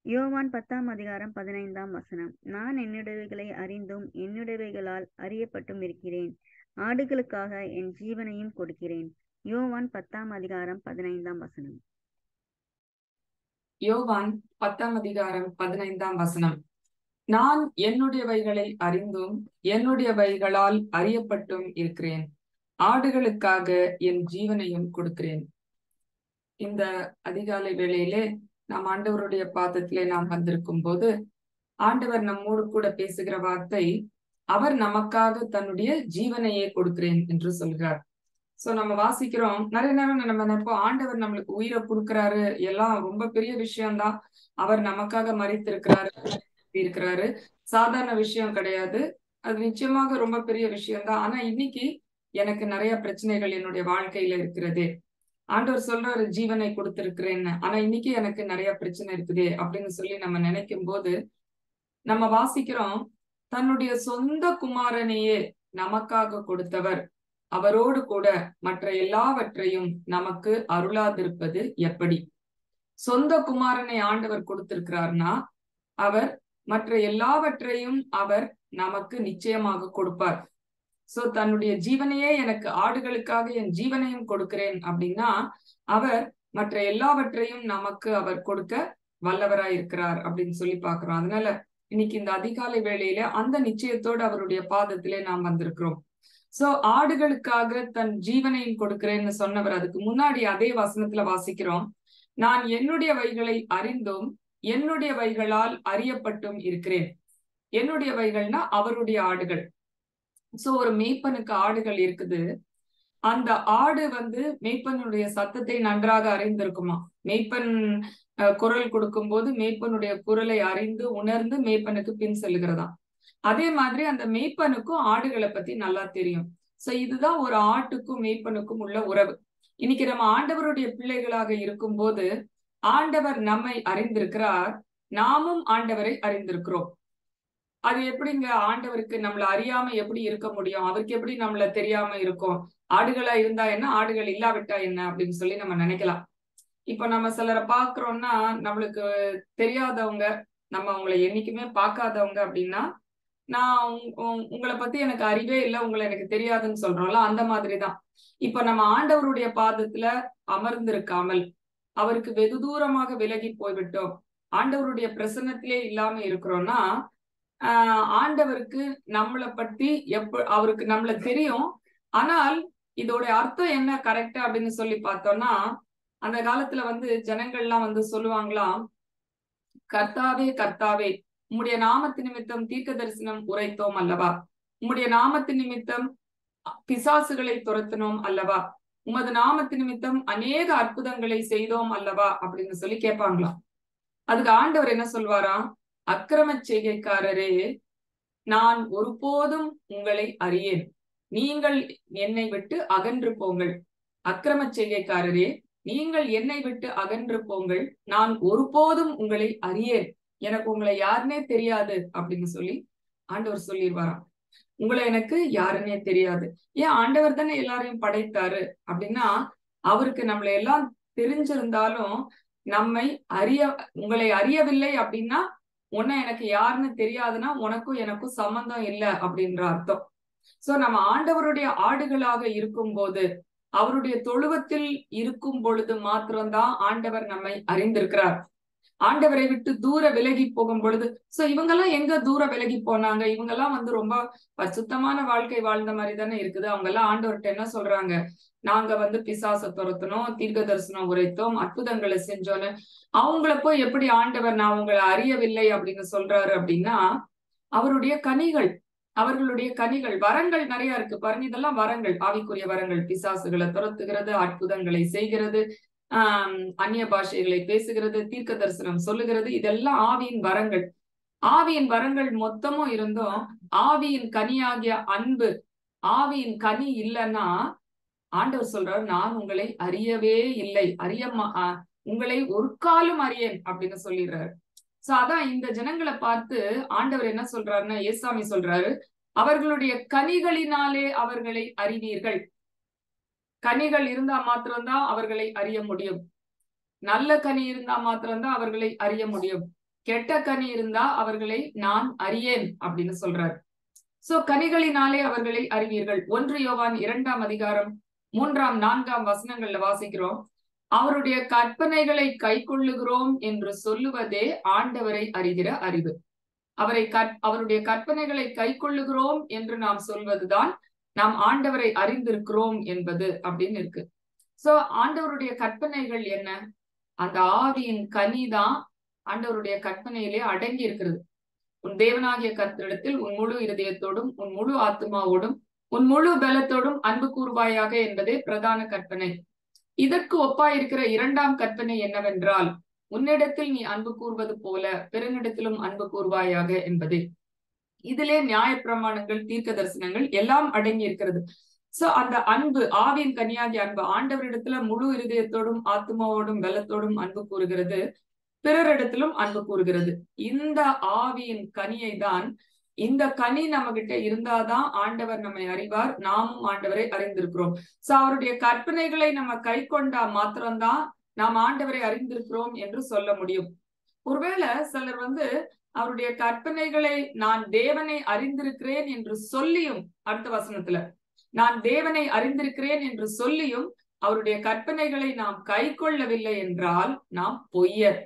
யோவான் பத்தாம் அதிகாரம் பதினைந்தாம் வசனம் நான் என்னுடையவைகளை அறிந்தும் என்னுடையவைகளால் அறியப்பட்டும் இருக்கிறேன் ஆடுகளுக்காக என் ஜீவனையும் கொடுக்கிறேன் யோவான் பத்தாம் அதிகாரம் பதினைந்தாம் வசனம் யோவான் பத்தாம் அதிகாரம் பதினைந்தாம் வசனம் நான் என்னுடையவைகளை அறிந்தும் என்னுடையவைகளால் அறியப்பட்டும் இருக்கிறேன் ஆடுகளுக்காக என் ஜீவனையும் கொடுக்கிறேன் இந்த அதிகாலை வேளையிலே நாம் ஆண்டவருடைய பாதத்திலே நாம் வந்திருக்கும் போது ஆண்டவர் நம்மோடு கூட பேசுகிற வார்த்தை அவர் நமக்காக தன்னுடைய ஜீவனையே கொடுக்கிறேன் என்று சொல்கிறார் சோ நம்ம வாசிக்கிறோம் நிறைய நேரம் நம்ம நினைப்போம் ஆண்டவர் நம்மளுக்கு உயிரை கொடுக்கிறாரு எல்லாம் ரொம்ப பெரிய விஷயம்தான் அவர் நமக்காக மறித்திருக்கிறாரு இருக்கிறாரு சாதாரண விஷயம் கிடையாது அது நிச்சயமாக ரொம்ப பெரிய விஷயம்தான் ஆனா இன்னைக்கு எனக்கு நிறைய பிரச்சனைகள் என்னுடைய வாழ்க்கையில இருக்கிறது ஆண்டவர் சொல்றாரு ஜீவனை கொடுத்திருக்கிறேன்னு ஆனா இன்னைக்கு எனக்கு நிறைய பிரச்சனை இருக்குது அப்படின்னு சொல்லி நம்ம நினைக்கும் போது நம்ம வாசிக்கிறோம் தன்னுடைய சொந்த குமாரனையே நமக்காக கொடுத்தவர் அவரோடு கூட மற்ற எல்லாவற்றையும் நமக்கு அருளாதிருப்பது எப்படி சொந்த குமாரனை ஆண்டவர் கொடுத்திருக்கிறார்னா அவர் மற்ற எல்லாவற்றையும் அவர் நமக்கு நிச்சயமாக கொடுப்பார் சோ தன்னுடைய ஜீவனையே எனக்கு ஆடுகளுக்காக என் ஜீவனையும் கொடுக்கிறேன் அப்படின்னா அவர் மற்ற எல்லாவற்றையும் நமக்கு அவர் கொடுக்க வல்லவராய் இருக்கிறார் அப்படின்னு சொல்லி பாக்குறோம் அதனால இன்னைக்கு இந்த அதிகாலை வேளையில அந்த நிச்சயத்தோடு அவருடைய பாதத்திலே நாம் வந்திருக்கிறோம் சோ ஆடுகளுக்காக தன் ஜீவனையும் கொடுக்கிறேன்னு சொன்னவர் அதுக்கு முன்னாடி அதே வசனத்துல வாசிக்கிறோம் நான் என்னுடைய வைகளை அறிந்தும் என்னுடைய வைகளால் அறியப்பட்டும் இருக்கிறேன் என்னுடைய வைகள்னா அவருடைய ஆடுகள் சோ ஒரு மேய்ப்பனுக்கு ஆடுகள் இருக்குது அந்த ஆடு வந்து மேய்ப்பனுடைய சத்தத்தை நன்றாக அறிந்திருக்குமா மேய்ப்பன் குரல் கொடுக்கும் போது மேய்ப்பனுடைய குரலை அறிந்து உணர்ந்து மேய்ப்பனுக்கு பின் செல்கிறதா அதே மாதிரி அந்த மேய்ப்பனுக்கும் ஆடுகளை பத்தி நல்லா தெரியும் சோ இதுதான் ஒரு ஆட்டுக்கும் மேய்ப்பனுக்கும் உள்ள உறவு இன்னைக்கு நம்ம ஆண்டவருடைய பிள்ளைகளாக இருக்கும் போது ஆண்டவர் நம்மை அறிந்திருக்கிறார் நாமும் ஆண்டவரை அறிந்திருக்கிறோம் அது எப்படிங்க ஆண்டவருக்கு நம்மள அறியாம எப்படி இருக்க முடியும் அவருக்கு எப்படி நம்மள தெரியாம இருக்கும் ஆடுகளா இருந்தா என்ன ஆடுகள் இல்லாவிட்டா என்ன அப்படின்னு சொல்லி நம்ம நினைக்கலாம் இப்ப நம்ம சிலரை பாக்குறோம்னா நம்மளுக்கு தெரியாதவங்க நம்ம அவங்களை என்னைக்குமே பார்க்காதவங்க அப்படின்னா நான் உங்களை பத்தி எனக்கு அறிவே இல்லை உங்களை எனக்கு தெரியாதுன்னு சொல்றோம்ல அந்த மாதிரிதான் இப்ப நம்ம ஆண்டவருடைய பாதத்துல அமர்ந்திருக்காமல் அவருக்கு வெகு தூரமாக விலகி போய்விட்டோம் ஆண்டவருடைய பிரசன்னத்திலே இல்லாம இருக்கிறோம்னா ஆஹ் ஆண்டவருக்கு நம்மளை பத்தி எப்ப அவருக்கு நம்மள தெரியும் ஆனால் இதோட அர்த்தம் என்ன கரெக்டா அப்படின்னு சொல்லி பார்த்தோம்னா அந்த காலத்துல வந்து ஜனங்கள்லாம் வந்து சொல்லுவாங்களாம் கர்த்தாவே கர்த்தாவே உம்முடைய நாமத்து நிமித்தம் தீர்க்க தரிசனம் உரைத்தோம் அல்லவா உம்முடைய நாமத்து நிமித்தம் பிசாசுகளை துரத்தினோம் அல்லவா உமது நாமத்து நிமித்தம் அநேக அற்புதங்களை செய்தோம் அல்லவா அப்படின்னு சொல்லி கேட்பாங்களாம் அதுக்கு ஆண்டவர் என்ன சொல்வாராம் அக்கிரம செய்கைக்காரரே நான் ஒருபோதும் உங்களை அறியேன் நீங்கள் என்னை விட்டு அகன்று போங்கள் அக்கிரம செய்கைக்காரரே நீங்கள் என்னை விட்டு அகன்று போங்கள் நான் ஒருபோதும் உங்களை அறியேன் எனக்கு உங்களை யாருன்னே தெரியாது அப்படின்னு சொல்லி ஆண்டவர் சொல்லிடுவாராம் உங்களை எனக்கு யாருன்னே தெரியாது ஏன் ஆண்டவர் தானே எல்லாரையும் படைத்தாரு அப்படின்னா அவருக்கு நம்மளை எல்லாம் தெரிஞ்சிருந்தாலும் நம்மை அறிய உங்களை அறியவில்லை அப்படின்னா உன்னை எனக்கு யாருன்னு தெரியாதுன்னா உனக்கும் எனக்கும் சம்பந்தம் இல்லை அப்படின்ற அர்த்தம் சோ நம்ம ஆண்டவருடைய ஆடுகளாக இருக்கும் போது அவருடைய தொழுவத்தில் இருக்கும் பொழுது மாத்திரம்தான் ஆண்டவர் நம்மை அறிந்திருக்கிறார் ஆண்டவரை விட்டு தூர விலகி போகும் பொழுது சோ இவங்கெல்லாம் எங்க தூர விலகி போனாங்க இவங்கெல்லாம் வந்து ரொம்ப பரிசுத்தமான வாழ்க்கை வாழ்ந்த மாதிரி தானே இருக்குது அவங்க எல்லாம் ஆண்டவர்கிட்ட என்ன சொல்றாங்க நாங்க வந்து பிசாச துரத்தணும் தீர்க்க தரிசனம் உரைத்தோம் அற்புதங்களை செஞ்சோன்னு அவங்கள போய் எப்படி ஆண்டவர் நான் உங்களை அறியவில்லை அப்படின்னு சொல்றாரு அப்படின்னா அவருடைய கனிகள் அவர்களுடைய கனிகள் வரங்கள் நிறைய இருக்கு பாருங்க இதெல்லாம் வரங்கள் ஆவிக்குரிய வரங்கள் பிசாசுகளை துரத்துகிறது அற்புதங்களை செய்கிறது ஆஹ் அந்நிய பாஷைகளை பேசுகிறது தீர்க்க தரிசனம் சொல்லுகிறது இதெல்லாம் ஆவியின் வரங்கள் ஆவியின் வரங்கள் மொத்தமும் இருந்தும் ஆவியின் கனியாகிய அன்பு ஆவியின் கனி இல்லைன்னா ஆண்டவர் சொல்றாரு நான் உங்களை அறியவே இல்லை அறிய உங்களை ஒரு காலம் அறியேன் அப்படின்னு சொல்லிடுறாரு சோ அதான் இந்த ஜனங்களை பார்த்து ஆண்டவர் என்ன சொல்றாருன்னா ஏசாமி சொல்றாரு அவர்களுடைய கனிகளினாலே அவர்களை அறிவீர்கள் கனிகள் இருந்தா மாத்திரம்தான் அவர்களை அறிய முடியும் நல்ல கனி இருந்தா மாத்திரம்தான் அவர்களை அறிய முடியும் கெட்ட கனி இருந்தா அவர்களை நான் அறியேன் அப்படின்னு சொல்றாரு சோ கனிகளினாலே அவர்களை அறிவீர்கள் ஒன்று யோவான் இரண்டாம் அதிகாரம் மூன்றாம் நான்காம் வசனங்கள்ல வாசிக்கிறோம் அவருடைய கற்பனைகளை கை கொள்ளுகிறோம் என்று சொல்லுவதே ஆண்டவரை அறிகிற அறிவு அவரை அவருடைய கற்பனைகளை கை கொள்ளுகிறோம் என்று நாம் சொல்வதுதான் நாம் ஆண்டவரை அறிந்திருக்கிறோம் என்பது அப்படின்னு இருக்கு சோ ஆண்டவருடைய கற்பனைகள் என்ன அந்த ஆவியின் கனி தான் ஆண்டவருடைய கற்பனையிலே அடங்கி இருக்கிறது உன் தேவனாகிய கர்த்தரிடத்தில் உன் முழு இருதயத்தோடும் உன் முழு ஆத்மாவோடும் உன் முழு பலத்தோடும் அன்பு கூறுவாயாக என்பதே பிரதான கற்பனை இதற்கு ஒப்பாயிருக்கிற இரண்டாம் கற்பனை என்னவென்றால் உன்னிடத்தில் நீ அன்பு கூறுவது போல பிறனிடத்திலும் அன்பு கூறுவாயாக என்பதே இதிலே நியாயப்பிரமாணங்கள் தீர்க்க தரிசனங்கள் எல்லாம் அடங்கி இருக்கிறது சோ அந்த அன்பு ஆவியின் கனியாகிய அன்பு ஆண்டவரிடத்துல முழு இருதயத்தோடும் ஆத்மாவோடும் பலத்தோடும் அன்பு கூறுகிறது பிறரிடத்திலும் அன்பு கூறுகிறது இந்த ஆவியின் கனியை தான் இந்த கனி நம்ம கிட்ட இருந்தாதான் ஆண்டவர் நம்மை அறிவார் நாமும் ஆண்டவரை அறிந்திருக்கிறோம் சோ அவருடைய கற்பனைகளை நம்ம கை கொண்டா மாத்திரம்தான் நாம் ஆண்டவரை அறிந்திருக்கிறோம் என்று சொல்ல முடியும் ஒருவேளை சிலர் வந்து அவருடைய கற்பனைகளை நான் தேவனை அறிந்திருக்கிறேன் என்று சொல்லியும் அடுத்த வசனத்துல நான் தேவனை அறிந்திருக்கிறேன் என்று சொல்லியும் அவருடைய கற்பனைகளை நாம் கை கொள்ளவில்லை என்றால் நாம் பொய்யர்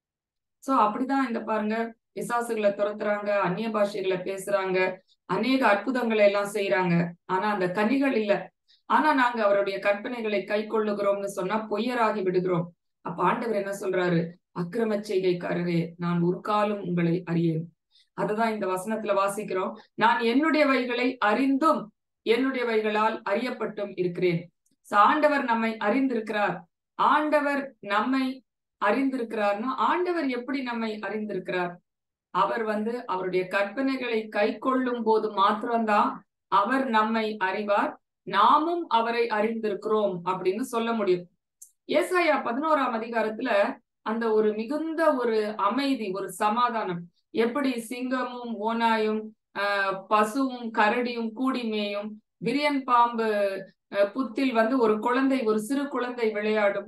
சோ அப்படிதான் இந்த பாருங்க பிசாசுகளை துரத்துறாங்க அந்நிய பாஷைகளை பேசுறாங்க அநேக அற்புதங்களை எல்லாம் செய்யறாங்க ஆனா அந்த கனிகள் இல்ல ஆனா நாங்க அவருடைய கற்பனைகளை கை கொள்ளுகிறோம்னு சொன்னா பொய்யராகி விடுகிறோம் அப்ப ஆண்டவர் என்ன சொல்றாரு அக்கிரம செய்கைக்காரரே நான் ஒரு காலம் உங்களை அறியேன் அதுதான் இந்த வசனத்துல வாசிக்கிறோம் நான் என்னுடைய வைகளை அறிந்தும் என்னுடைய வைகளால் அறியப்பட்டும் இருக்கிறேன் ஆண்டவர் நம்மை அறிந்திருக்கிறார் ஆண்டவர் நம்மை அறிந்திருக்கிறார்னா ஆண்டவர் எப்படி நம்மை அறிந்திருக்கிறார் அவர் வந்து அவருடைய கற்பனைகளை கை கொள்ளும் போது மாத்திரம்தான் அவர் நம்மை அறிவார் நாமும் அவரை அறிந்திருக்கிறோம் அப்படின்னு சொல்ல முடியும் ஏசாயா பதினோராம் அதிகாரத்துல அந்த ஒரு மிகுந்த ஒரு அமைதி ஒரு சமாதானம் எப்படி சிங்கமும் ஓனாயும் ஆஹ் பசுவும் கரடியும் கூடி மேயும் விரியன் பாம்பு புத்தில் வந்து ஒரு குழந்தை ஒரு சிறு குழந்தை விளையாடும்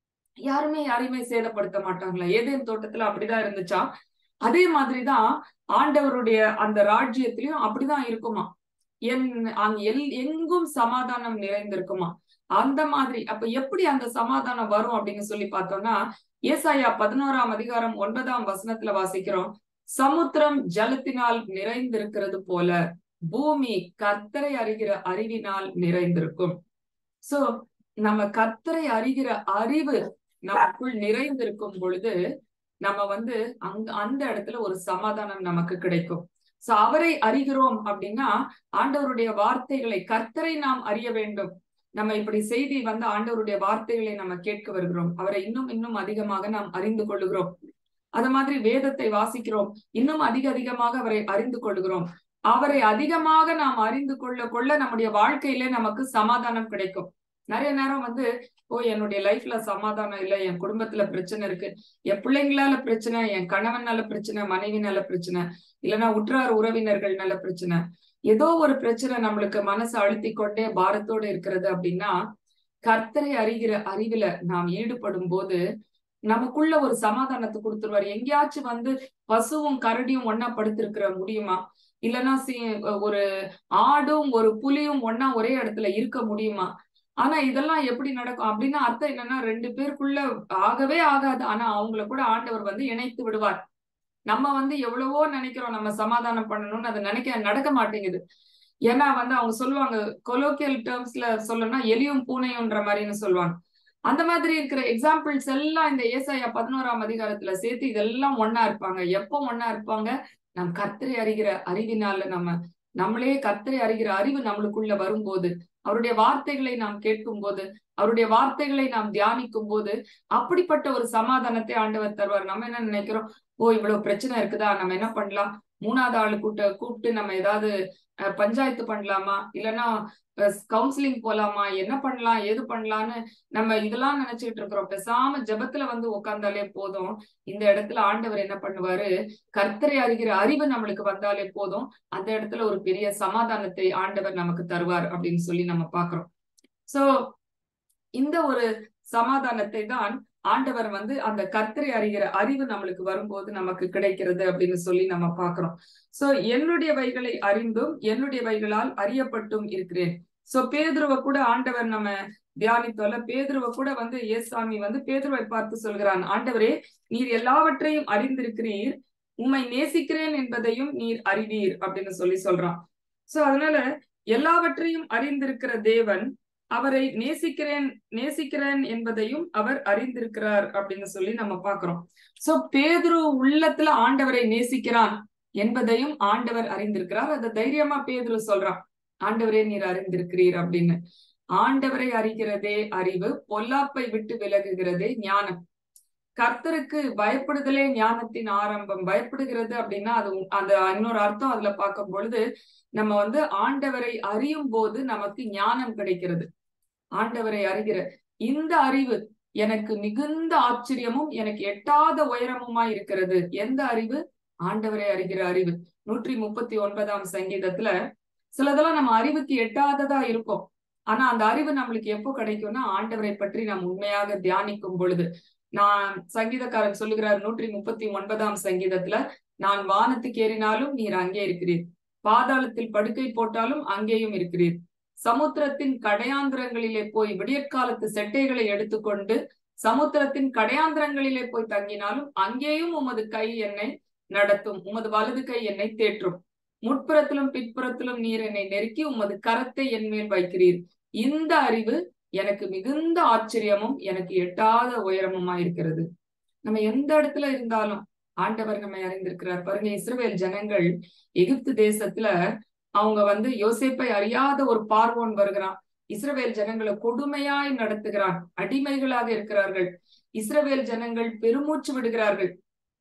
யாருமே யாரையுமே சேதப்படுத்த மாட்டாங்களா ஏதேன் தோட்டத்துல அப்படிதான் இருந்துச்சா அதே மாதிரிதான் ஆண்டவருடைய அந்த ராஜ்யத்திலயும் அப்படிதான் இருக்குமா என் அங்க எல் எங்கும் சமாதானம் நிறைந்திருக்குமா அந்த மாதிரி அப்ப எப்படி அந்த சமாதானம் வரும் அப்படின்னு சொல்லி பார்த்தோம்னா ஏசாயா பதினோராம் அதிகாரம் ஒன்பதாம் வசனத்துல வாசிக்கிறோம் சமுத்திரம் ஜலத்தினால் நிறைந்திருக்கிறது போல பூமி கர்த்தரை அறிகிற அறிவினால் நிறைந்திருக்கும் சோ நம்ம கர்த்தரை அறிகிற அறிவு நமக்குள் நிறைந்திருக்கும் பொழுது நம்ம வந்து அங்க அந்த இடத்துல ஒரு சமாதானம் நமக்கு கிடைக்கும் சோ அவரை அறிகிறோம் அப்படின்னா ஆண்டவருடைய வார்த்தைகளை கர்த்தரை நாம் அறிய வேண்டும் நம்ம இப்படி செய்தி வந்து ஆண்டவருடைய வார்த்தைகளை நம்ம கேட்க வருகிறோம் அவரை இன்னும் இன்னும் அதிகமாக நாம் அறிந்து கொள்ளுகிறோம் அது மாதிரி வேதத்தை வாசிக்கிறோம் இன்னும் அதிக அதிகமாக அவரை அறிந்து கொள்ளுகிறோம் அவரை அதிகமாக நாம் அறிந்து கொள்ள கொள்ள நம்முடைய வாழ்க்கையில நமக்கு சமாதானம் கிடைக்கும் நிறைய நேரம் வந்து ஓ என்னுடைய லைஃப்ல சமாதானம் இல்லை என் குடும்பத்துல பிரச்சனை இருக்கு என் பிள்ளைங்களால பிரச்சனை என் கணவனால பிரச்சனை மனைவினால பிரச்சனை இல்லைன்னா உற்றார் உறவினர்கள்னால பிரச்சனை ஏதோ ஒரு பிரச்சனை நம்மளுக்கு மனசு அழுத்தி கொண்டே பாரத்தோடு இருக்கிறது அப்படின்னா கர்த்தரை அறிகிற அறிவுல நாம் ஈடுபடும் போது நமக்குள்ள ஒரு சமாதானத்தை கொடுத்துருவாரு எங்கேயாச்சும் வந்து பசுவும் கரடியும் ஒன்னா படுத்திருக்கிற முடியுமா இல்லைன்னா ஒரு ஆடும் ஒரு புலியும் ஒன்னா ஒரே இடத்துல இருக்க முடியுமா ஆனா இதெல்லாம் எப்படி நடக்கும் அப்படின்னா அர்த்தம் என்னன்னா ரெண்டு பேருக்குள்ள ஆகவே ஆகாது ஆனா அவங்கள கூட ஆண்டவர் வந்து இணைத்து விடுவார் நம்ம வந்து எவ்வளவோ நினைக்கிறோம் நம்ம சமாதானம் பண்ணணும்னு அதை நினைக்க நடக்க மாட்டேங்குது ஏன்னா வந்து அவங்க சொல்லுவாங்க கொலோக்கியல் டேர்ம்ஸ்ல சொல்லணும்னா எலியும் பூனையும்ன்ற மாதிரின்னு சொல்லுவாங்க அந்த மாதிரி இருக்கிற எக்ஸாம்பிள்ஸ் எல்லாம் இந்த ஏசாயா பதினோராம் அதிகாரத்துல சேர்த்து இதெல்லாம் ஒன்னா இருப்பாங்க எப்போ ஒன்னா இருப்பாங்க நம் கர்த்தரை அறிகிற அறிவினால நம்ம நம்மளே கர்த்தரை அறிகிற அறிவு நம்மளுக்குள்ள வரும்போது அவருடைய வார்த்தைகளை நாம் கேட்கும் போது அவருடைய வார்த்தைகளை நாம் தியானிக்கும் போது அப்படிப்பட்ட ஒரு சமாதானத்தை ஆண்டவர் தருவார் நம்ம என்ன நினைக்கிறோம் ஓ இவ்வளவு பிரச்சனை இருக்குதா நம்ம என்ன பண்ணலாம் மூணாவது ஆளு கூட்ட கூப்பிட்டு நம்ம ஏதாவது பஞ்சாயத்து பண்ணலாமா இல்லைன்னா கவுன்சிலிங் போலாமா என்ன பண்ணலாம் எது பண்ணலான்னு நம்ம இதெல்லாம் நினைச்சுக்கிட்டு இருக்கிறோம் பேசாம ஜபத்துல வந்து உட்கார்ந்தாலே போதும் இந்த இடத்துல ஆண்டவர் என்ன பண்ணுவாரு கர்த்தரை அறிகிற அறிவு நம்மளுக்கு வந்தாலே போதும் அந்த இடத்துல ஒரு பெரிய சமாதானத்தை ஆண்டவர் நமக்கு தருவார் அப்படின்னு சொல்லி நம்ம பாக்குறோம் சோ இந்த ஒரு சமாதானத்தை தான் ஆண்டவர் வந்து அந்த கர்த்தரை அறிகிற அறிவு நம்மளுக்கு வரும்போது நமக்கு கிடைக்கிறது அப்படின்னு சொல்லி நம்ம பாக்குறோம் சோ என்னுடைய வைகளை அறிந்தும் என்னுடைய வைகளால் அறியப்பட்டும் இருக்கிறேன் சோ பேதுருவ கூட ஆண்டவர் நம்ம தியானித்தோல பேதுருவ கூட வந்து ஏசாமி வந்து பேதுருவை பார்த்து சொல்கிறான் ஆண்டவரே நீர் எல்லாவற்றையும் அறிந்திருக்கிறீர் உம்மை நேசிக்கிறேன் என்பதையும் நீர் அறிவீர் அப்படின்னு சொல்லி சொல்றான் சோ அதனால எல்லாவற்றையும் அறிந்திருக்கிற தேவன் அவரை நேசிக்கிறேன் நேசிக்கிறேன் என்பதையும் அவர் அறிந்திருக்கிறார் அப்படின்னு சொல்லி நம்ம பாக்குறோம் சோ பேதுரு உள்ளத்துல ஆண்டவரை நேசிக்கிறான் என்பதையும் ஆண்டவர் அறிந்திருக்கிறார் அதை தைரியமா பேதுரு சொல்றான் ஆண்டவரே நீர் அறிந்திருக்கிறீர் அப்படின்னு ஆண்டவரை அறிகிறதே அறிவு பொல்லாப்பை விட்டு விலகுகிறதே ஞானம் கர்த்தருக்கு பயப்படுதலே ஞானத்தின் ஆரம்பம் பயப்படுகிறது அப்படின்னா அது அந்த இன்னொரு அர்த்தம் அதுல பார்க்கும் பொழுது நம்ம வந்து ஆண்டவரை அறியும் போது நமக்கு ஞானம் கிடைக்கிறது ஆண்டவரை அறிகிற இந்த அறிவு எனக்கு மிகுந்த ஆச்சரியமும் எனக்கு எட்டாத உயரமுமா இருக்கிறது எந்த அறிவு ஆண்டவரை அறிகிற அறிவு நூற்றி முப்பத்தி ஒன்பதாம் சங்கீதத்துல சிலதெல்லாம் நம்ம அறிவுக்கு எட்டாததா இருக்கும் ஆனா அந்த அறிவு நம்மளுக்கு எப்போ கிடைக்கும்னா ஆண்டவரை பற்றி நாம் உண்மையாக தியானிக்கும் பொழுது நான் சங்கீதக்காரன் சொல்லுகிறார் நூற்றி முப்பத்தி ஒன்பதாம் சங்கீதத்துல நான் வானத்துக்கு ஏறினாலும் நீர் அங்கே இருக்கிறீர் பாதாளத்தில் படுக்கை போட்டாலும் அங்கேயும் இருக்கிறீர் சமுத்திரத்தின் கடையாந்திரங்களிலே போய் விடியற்காலத்து செட்டைகளை எடுத்துக்கொண்டு சமுத்திரத்தின் கடையாந்திரங்களிலே போய் தங்கினாலும் அங்கேயும் உமது கை என்னை நடத்தும் உமது வலது கை என்னை தேற்றும் முட்புறத்திலும் பிற்புறத்திலும் நீர் என்னை நெருக்கி உமது கரத்தை என் மேல் வைக்கிறீர் இந்த அறிவு எனக்கு மிகுந்த ஆச்சரியமும் எனக்கு எட்டாத உயரமுமா இருக்கிறது நம்ம எந்த இடத்துல இருந்தாலும் ஆண்டவர் நம்மை அறிந்திருக்கிறார் பாருங்க இஸ்ரவேல் ஜனங்கள் எகிப்து தேசத்துல அவங்க வந்து யோசேப்பை அறியாத ஒரு பார்வோன் வருகிறான் இஸ்ரவேல் ஜனங்களை கொடுமையாய் நடத்துகிறான் அடிமைகளாக இருக்கிறார்கள் இஸ்ரவேல் ஜனங்கள் பெருமூச்சு விடுகிறார்கள்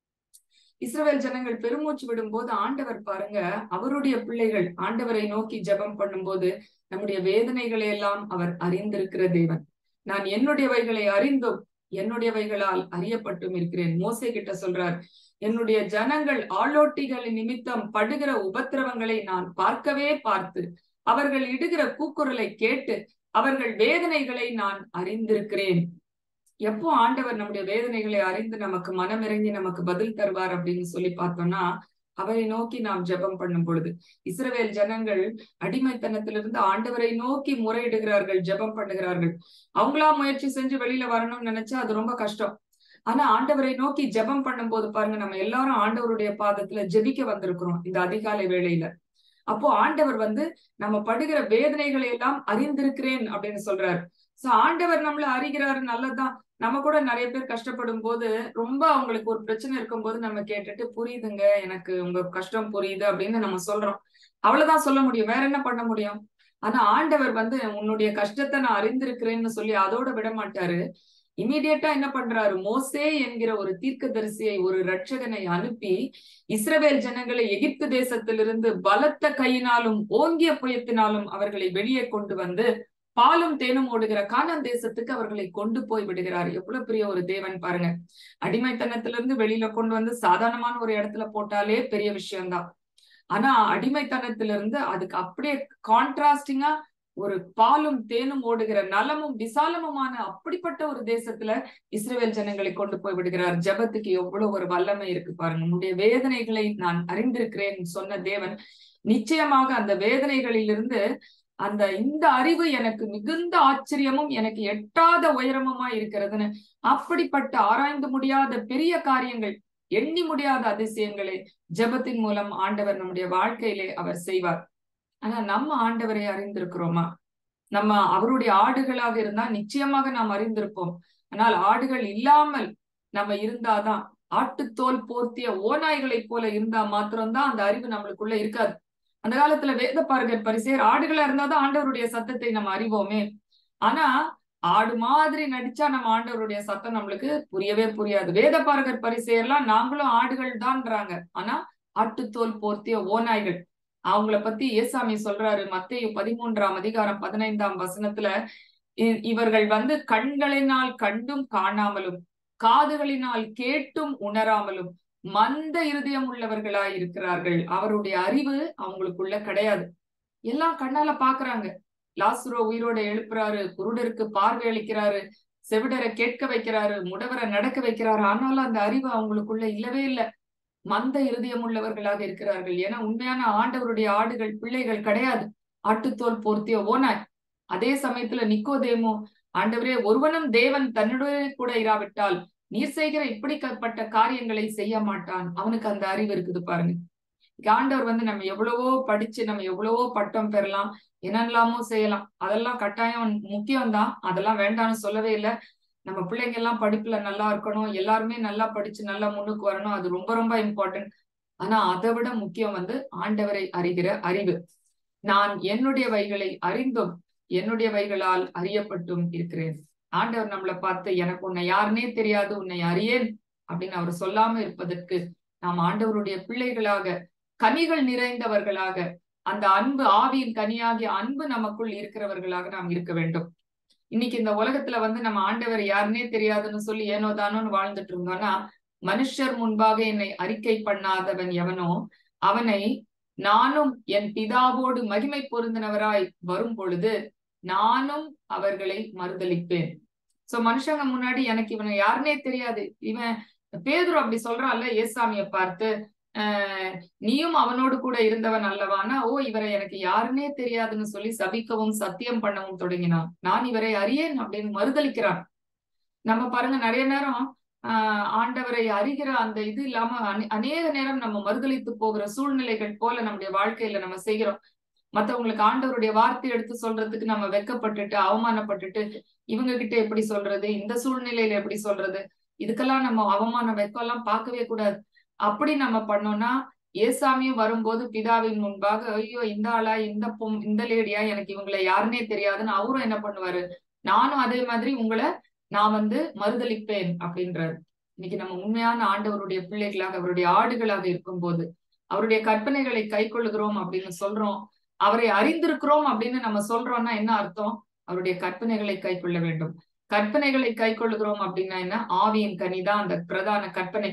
இஸ்ரவேல் ஜனங்கள் பெருமூச்சு விடும்போது ஆண்டவர் பாருங்க அவருடைய பிள்ளைகள் ஆண்டவரை நோக்கி ஜெபம் பண்ணும்போது நம்முடைய வேதனைகளை எல்லாம் அவர் அறிந்திருக்கிற தேவன் நான் என்னுடையவைகளை அறிந்தும் என்னுடையவைகளால் அறியப்பட்டும் இருக்கிறேன் மோசே கிட்ட சொல்றார் என்னுடைய ஜனங்கள் ஆளோட்டிகளின் நிமித்தம் படுகிற உபத்திரவங்களை நான் பார்க்கவே பார்த்து அவர்கள் இடுகிற கூக்குரலை கேட்டு அவர்கள் வேதனைகளை நான் அறிந்திருக்கிறேன் எப்போ ஆண்டவர் நம்முடைய வேதனைகளை அறிந்து நமக்கு மனமிறங்கி நமக்கு பதில் தருவார் அப்படின்னு சொல்லி பார்த்தோம்னா அவரை நோக்கி நாம் ஜெபம் பண்ணும் பொழுது இஸ்ரவேல் ஜனங்கள் அடிமைத்தனத்திலிருந்து ஆண்டவரை நோக்கி முறையிடுகிறார்கள் ஜெபம் பண்ணுகிறார்கள் அவங்களா முயற்சி செஞ்சு வெளியில வரணும்னு நினைச்சா அது ரொம்ப கஷ்டம் ஆனா ஆண்டவரை நோக்கி ஜெபம் பண்ணும்போது பாருங்க நம்ம எல்லாரும் ஆண்டவருடைய பாதத்துல ஜெபிக்க வந்திருக்கிறோம் இந்த அதிகாலை வேளையில அப்போ ஆண்டவர் வந்து நம்ம படுகிற வேதனைகளை எல்லாம் அறிந்திருக்கிறேன் அப்படின்னு சொல்றாரு சோ ஆண்டவர் நம்மள அறிகிறாரு நல்லதுதான் நம்ம கூட நிறைய பேர் கஷ்டப்படும் போது ரொம்ப அவங்களுக்கு ஒரு பிரச்சனை இருக்கும் போது நம்ம கேட்டுட்டு புரியுதுங்க எனக்கு உங்க கஷ்டம் புரியுது அப்படின்னு நம்ம சொல்றோம் அவ்வளவுதான் சொல்ல முடியும் வேற என்ன பண்ண முடியும் ஆனா ஆண்டவர் வந்து உன்னுடைய கஷ்டத்தை நான் அறிந்திருக்கிறேன்னு சொல்லி அதோட விட மாட்டாரு இமீடியட்டா என்ன பண்றாரு மோசே என்கிற ஒரு தீர்க்கதரிசியை ஒரு ரட்சகனை அனுப்பி இஸ்ரவேல் ஜனங்களை எகிப்து தேசத்திலிருந்து பலத்த கையினாலும் ஓங்கிய புயத்தினாலும் அவர்களை வெளியே கொண்டு வந்து பாலும் தேனும் ஓடுகிற கானான் தேசத்துக்கு அவர்களை கொண்டு போய் விடுகிறார் எவ்வளவு பெரிய ஒரு தேவன் பாருங்க அடிமைத்தனத்திலிருந்து வெளியில கொண்டு வந்து சாதாரணமான ஒரு இடத்துல போட்டாலே பெரிய விஷயம்தான் ஆனா அடிமைத்தனத்திலிருந்து அதுக்கு அப்படியே கான்ட்ராஸ்டிங்கா ஒரு பாலும் தேனும் ஓடுகிற நலமும் விசாலமுமான அப்படிப்பட்ட ஒரு தேசத்துல இஸ்ரேல் ஜனங்களை கொண்டு போய் விடுகிறார் ஜபத்துக்கு எவ்வளவு ஒரு வல்லமை இருக்கு பாருங்க உன்னுடைய வேதனைகளை நான் அறிந்திருக்கிறேன் சொன்ன தேவன் நிச்சயமாக அந்த வேதனைகளிலிருந்து அந்த இந்த அறிவு எனக்கு மிகுந்த ஆச்சரியமும் எனக்கு எட்டாத உயரமுமா இருக்கிறதுன்னு அப்படிப்பட்ட ஆராய்ந்து முடியாத பெரிய காரியங்கள் எண்ணி முடியாத அதிசயங்களை ஜபத்தின் மூலம் ஆண்டவர் நம்முடைய வாழ்க்கையிலே அவர் செய்வார் ஆனா நம்ம ஆண்டவரை அறிந்திருக்கிறோமா நம்ம அவருடைய ஆடுகளாக இருந்தா நிச்சயமாக நாம் அறிந்திருப்போம் ஆனால் ஆடுகள் இல்லாமல் நம்ம இருந்தாதான் ஆட்டுத்தோல் போர்த்திய ஓநாய்களைப் போல இருந்தா மாத்திரம்தான் அந்த அறிவு நம்மளுக்குள்ள இருக்காது அந்த காலத்துல வேத பாருகர் பரிசேர் ஆடுகளா இருந்தாதான் ஆண்டவருடைய சத்தத்தை நம்ம அறிவோமே ஆனா ஆடு மாதிரி நடிச்சா நம்ம ஆண்டவருடைய சத்தம் நம்மளுக்கு புரியவே புரியாது வேத பாரகர் பரிசெயர்லாம் நாங்களும் ஆடுகள் தான்றாங்க ஆனா ஆட்டுத்தோல் போர்த்திய ஓநாய்கள் அவங்கள பத்தி ஏசாமி சொல்றாரு மத்திய பதிமூன்றாம் அதிகாரம் பதினைந்தாம் வசனத்துல இவர்கள் வந்து கண்களினால் கண்டும் காணாமலும் காதுகளினால் கேட்டும் உணராமலும் மந்த இருதயம் உள்ளவர்களாய் இருக்கிறார்கள் அவருடைய அறிவு அவங்களுக்குள்ள கிடையாது எல்லாம் கண்ணால பாக்குறாங்க லாசுரோ உயிரோட எழுப்புறாரு குருடருக்கு பார்வை அளிக்கிறாரு செவிடரை கேட்க வைக்கிறாரு முடவரை நடக்க வைக்கிறாரு ஆனாலும் அந்த அறிவு அவங்களுக்குள்ள இல்லவே இல்லை மந்த இருதயம் உள்ளவர்களாக இருக்கிறார்கள் ஏன்னா உண்மையான ஆண்டவருடைய ஆடுகள் பிள்ளைகள் கிடையாது ஆட்டுத்தோல் போர்த்திய ஓனாய் அதே சமயத்துல நிக்கோதேமோ ஆண்டவரே ஒருவனும் தேவன் தன்னுடைய கூட இராவிட்டால் நீர் செய்கிற இப்படிப்பட்ட காரியங்களை செய்ய மாட்டான் அவனுக்கு அந்த அறிவு இருக்குது பாருங்க ஆண்டவர் வந்து நம்ம எவ்வளவோ படிச்சு நம்ம எவ்வளவோ பட்டம் பெறலாம் என்னெல்லாமோ செய்யலாம் அதெல்லாம் கட்டாயம் முக்கியம் தான் அதெல்லாம் வேண்டாம்னு சொல்லவே இல்லை நம்ம பிள்ளைங்க எல்லாம் படிப்புல நல்லா இருக்கணும் எல்லாருமே நல்லா படிச்சு நல்லா முன்னுக்கு வரணும் அது ரொம்ப ரொம்ப இம்பார்ட்டன்ட் ஆனா அதை விட முக்கியம் வந்து ஆண்டவரை அறிகிற அறிவு நான் என்னுடைய வைகளை அறிந்தும் என்னுடைய வைகளால் அறியப்பட்டும் இருக்கிறேன் ஆண்டவர் நம்மளை பார்த்து எனக்கு உன்னை யாருன்னே தெரியாது உன்னை அறியேன் அப்படின்னு அவர் சொல்லாம இருப்பதற்கு நாம் ஆண்டவருடைய பிள்ளைகளாக கனிகள் நிறைந்தவர்களாக அந்த அன்பு ஆவியின் கனியாகிய அன்பு நமக்குள் இருக்கிறவர்களாக நாம் இருக்க வேண்டும் இன்னைக்கு இந்த உலகத்துல வந்து நம்ம ஆண்டவர் யாருன்னே தெரியாதுன்னு சொல்லி ஏனோ தானோன்னு வாழ்ந்துட்டு இருந்தோம்னா மனுஷர் முன்பாக என்னை அறிக்கை பண்ணாதவன் எவனோ அவனை நானும் என் பிதாவோடு மகிமை பொருந்தினவராய் வரும் பொழுது நானும் அவர்களை மறுதளிப்பேன் சோ மனுஷங்க முன்னாடி எனக்கு இவனை யாருன்னே தெரியாது இவன் பேதுரு அப்படி சொல்றான்ல ஏசாமிய பார்த்து ஆஹ் நீயும் அவனோடு கூட இருந்தவன் அல்லவானா ஓ இவரை எனக்கு யாருன்னே தெரியாதுன்னு சொல்லி சபிக்கவும் சத்தியம் பண்ணவும் தொடங்கினான் நான் இவரை அறியேன் அப்படின்னு மறுதளிக்கிறான் நம்ம பாருங்க நிறைய நேரம் ஆஹ் ஆண்டவரை அறிகிற அந்த இது இல்லாம அநேக நேரம் நம்ம மறுதளித்து போகிற சூழ்நிலைகள் போல நம்முடைய வாழ்க்கையில நம்ம செய்கிறோம் மத்தவங்களுக்கு ஆண்டவருடைய வார்த்தை எடுத்து சொல்றதுக்கு நம்ம வெக்கப்பட்டுட்டு அவமானப்பட்டுட்டு இவங்க கிட்ட எப்படி சொல்றது இந்த சூழ்நிலையில எப்படி சொல்றது இதுக்கெல்லாம் நம்ம அவமானம் வெக்கம் எல்லாம் பார்க்கவே கூடாது அப்படி நம்ம பண்ணோம்னா ஏசாமியும் வரும்போது பிதாவின் முன்பாக ஐயோ இந்த ஆளா இந்த பொம் இந்த லேடியா எனக்கு இவங்களை யாருன்னே தெரியாதுன்னு அவரும் என்ன பண்ணுவாரு நானும் அதே மாதிரி உங்களை நான் வந்து மறுதளிப்பேன் அப்படின்றாரு இன்னைக்கு நம்ம உண்மையான ஆண்டவருடைய பிள்ளைகளாக அவருடைய ஆடுகளாக இருக்கும் போது அவருடைய கற்பனைகளை கை கொள்ளுகிறோம் அப்படின்னு சொல்றோம் அவரை அறிந்திருக்கிறோம் அப்படின்னு நம்ம சொல்றோம்னா என்ன அர்த்தம் அவருடைய கற்பனைகளை கை கொள்ள வேண்டும் கற்பனைகளை கை கொள்ளுகிறோம் அப்படின்னா என்ன ஆவியின் கனிதான் அந்த பிரதான கற்பனை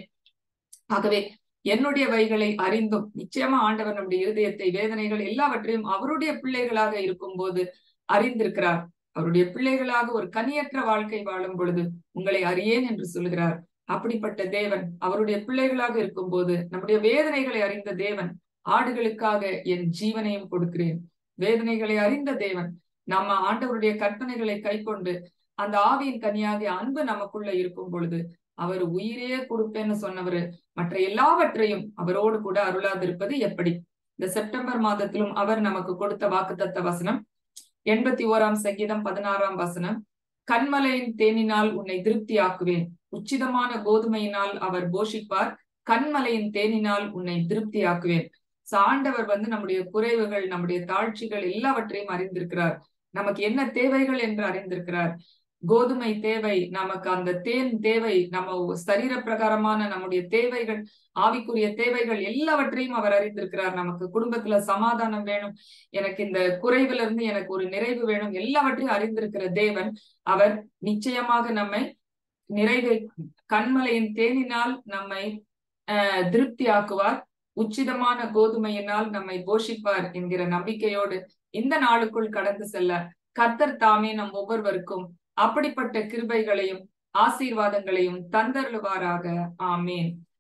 ஆகவே என்னுடைய வைகளை அறிந்தும் நிச்சயமா ஆண்டவர் நம்முடைய இருதயத்தை வேதனைகள் எல்லாவற்றையும் அவருடைய பிள்ளைகளாக இருக்கும் போது அறிந்திருக்கிறார் அவருடைய பிள்ளைகளாக ஒரு கனியற்ற வாழ்க்கை வாழும் பொழுது உங்களை அறியேன் என்று சொல்கிறார் அப்படிப்பட்ட தேவன் அவருடைய பிள்ளைகளாக இருக்கும் போது நம்முடைய வேதனைகளை அறிந்த தேவன் ஆடுகளுக்காக என் ஜீவனையும் கொடுக்கிறேன் வேதனைகளை அறிந்த தேவன் நம்ம ஆண்டவருடைய கற்பனைகளை கை கொண்டு அந்த ஆவியின் கனியாகிய அன்பு நமக்குள்ள இருக்கும் பொழுது அவர் உயிரே கொடுப்பேன்னு சொன்னவர் மற்ற எல்லாவற்றையும் அவரோடு கூட அருளாதிருப்பது எப்படி இந்த செப்டம்பர் மாதத்திலும் அவர் நமக்கு கொடுத்த வாக்குத்தத்த வசனம் எண்பத்தி ஓராம் சங்கீதம் பதினாறாம் வசனம் கண்மலையின் தேனினால் உன்னை திருப்தியாக்குவேன் உச்சிதமான கோதுமையினால் அவர் போஷிப்பார் கண்மலையின் தேனினால் உன்னை திருப்தியாக்குவேன் ஆண்டவர் வந்து நம்முடைய குறைவுகள் நம்முடைய தாழ்ச்சிகள் எல்லாவற்றையும் அறிந்திருக்கிறார் நமக்கு என்ன தேவைகள் என்று அறிந்திருக்கிறார் கோதுமை தேவை நமக்கு அந்த தேன் தேவை நம்ம சரீர பிரகாரமான நம்முடைய தேவைகள் ஆவிக்குரிய தேவைகள் எல்லாவற்றையும் அவர் அறிந்திருக்கிறார் நமக்கு குடும்பத்துல சமாதானம் வேணும் எனக்கு இந்த குறைவுல இருந்து எனக்கு ஒரு நிறைவு வேணும் எல்லாவற்றையும் அறிந்திருக்கிற தேவன் அவர் நிச்சயமாக நம்மை நிறைவை கண்மலையின் தேனினால் நம்மை அஹ் திருப்தி ஆக்குவார் உச்சிதமான கோதுமையினால் நம்மை போஷிப்பார் என்கிற நம்பிக்கையோடு இந்த நாளுக்குள் கடந்து செல்ல கர்த்தர் தாமே நம் ஒவ்வொருவருக்கும் அப்படிப்பட்ட கிருபைகளையும் ஆசீர்வாதங்களையும் தந்தருளுவாராக ஆமேன்